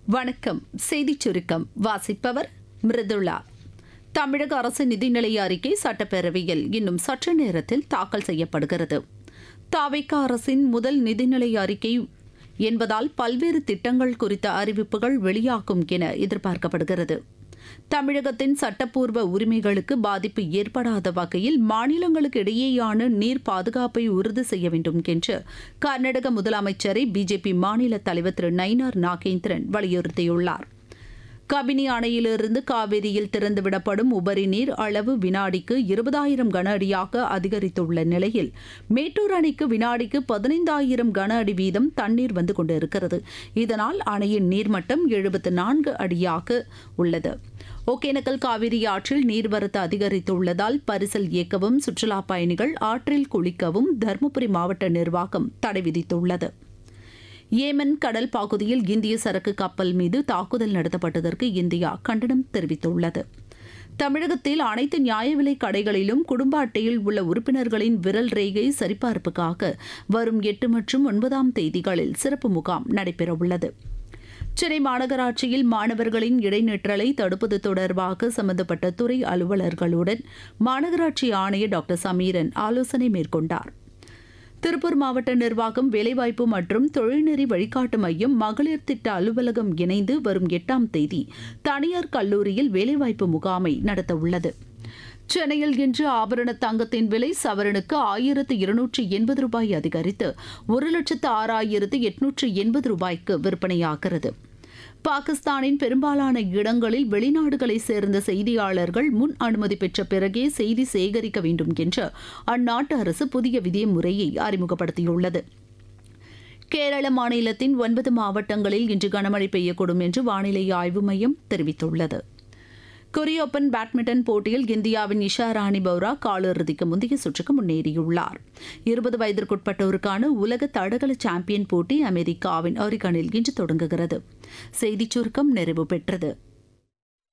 வணக்கம் செய்திச் சுருக்கம் வாசிப்பவர் மிருதுளா தமிழக அரசு நிதிநிலை அறிக்கை சட்டப்பேரவையில் இன்னும் சற்று நேரத்தில் தாக்கல் செய்யப்படுகிறது தாவிக அரசின் முதல் நிதிநிலை அறிக்கை என்பதால் பல்வேறு திட்டங்கள் குறித்த அறிவிப்புகள் வெளியாகும் என எதிர்பார்க்கப்படுகிறது தமிழகத்தின் சட்டப்பூர்வ உரிமைகளுக்கு பாதிப்பு ஏற்படாத வகையில் மாநிலங்களுக்கு இடையேயான நீர் பாதுகாப்பை உறுதி செய்ய வேண்டும் என்று கர்நாடக முதலமைச்சரை பிஜேபி மாநில தலைவர் திரு நயினார் நாகேந்திரன் வலியுறுத்தியுள்ளார் கபினி அணையிலிருந்து காவிரியில் திறந்துவிடப்படும் உபரி நீர் அளவு வினாடிக்கு இருபதாயிரம் கன அடியாக அதிகரித்துள்ள நிலையில் மேட்டூர் அணைக்கு வினாடிக்கு பதினைந்தாயிரம் கன அடி வீதம் தண்ணீர் வந்து கொண்டிருக்கிறது இதனால் அணையின் நீர்மட்டம் எழுபத்து நான்கு அடியாக உள்ளது ஒகேனக்கல் காவிரி ஆற்றில் நீர்வரத்து அதிகரித்துள்ளதால் பரிசல் இயக்கவும் சுற்றுலாப் பயணிகள் ஆற்றில் குளிக்கவும் தருமபுரி மாவட்ட நிர்வாகம் தடை விதித்துள்ளது ஏமன் கடல் பகுதியில் இந்திய சரக்கு கப்பல் மீது தாக்குதல் நடத்தப்பட்டதற்கு இந்தியா கண்டனம் தெரிவித்துள்ளது தமிழகத்தில் அனைத்து நியாய விலை கடைகளிலும் குடும்ப அட்டையில் உள்ள உறுப்பினர்களின் விரல் ரேகை சரிபார்ப்புக்காக வரும் எட்டு மற்றும் ஒன்பதாம் தேதிகளில் சிறப்பு முகாம் நடைபெறவுள்ளது சென்னை மாநகராட்சியில் மாணவர்களின் இடைநிற்றலை தடுப்பது தொடர்பாக சம்பந்தப்பட்ட துறை அலுவலர்களுடன் மாநகராட்சி ஆணையர் டாக்டர் சமீரன் ஆலோசனை மேற்கொண்டார் திருப்பூர் மாவட்ட நிர்வாகம் வேலைவாய்ப்பு மற்றும் தொழில்நெறி வழிகாட்டு மையம் மகளிர் திட்ட அலுவலகம் இணைந்து வரும் எட்டாம் தேதி தனியார் கல்லூரியில் வேலைவாய்ப்பு முகாமை நடத்தவுள்ளது சென்னையில் இன்று ஆபரண தங்கத்தின் விலை சவரனுக்கு ஆயிரத்து இருநூற்று எண்பது ரூபாய் அதிகரித்து ஒரு லட்சத்து ஆறாயிரத்து எட்நூற்று எண்பது ரூபாய்க்கு விற்பனையாகிறது பாகிஸ்தானின் பெரும்பாலான இடங்களில் வெளிநாடுகளை சேர்ந்த செய்தியாளர்கள் முன் அனுமதி பெற்ற பிறகே செய்தி சேகரிக்க வேண்டும் என்று அந்நாட்டு அரசு புதிய விதிமுறையை அறிமுகப்படுத்தியுள்ளது கேரள மாநிலத்தின் ஒன்பது மாவட்டங்களில் இன்று கனமழை பெய்யக்கூடும் என்று வானிலை ஆய்வு மையம் தெரிவித்துள்ளது கொரிய ஓபன் பேட்மிண்டன் போட்டியில் இந்தியாவின் இஷா ராணி பௌரா காலிறுதிக்கு முந்தைய சுற்றுக்கு முன்னேறியுள்ளார் இருபது வயதிற்குட்பட்டோருக்கான உலக தடகள சாம்பியன் போட்டி அமெரிக்காவின் ஒரிகனில் இன்று தொடங்குகிறது செய்திச் சுருக்கம் நிறைவு பெற்றது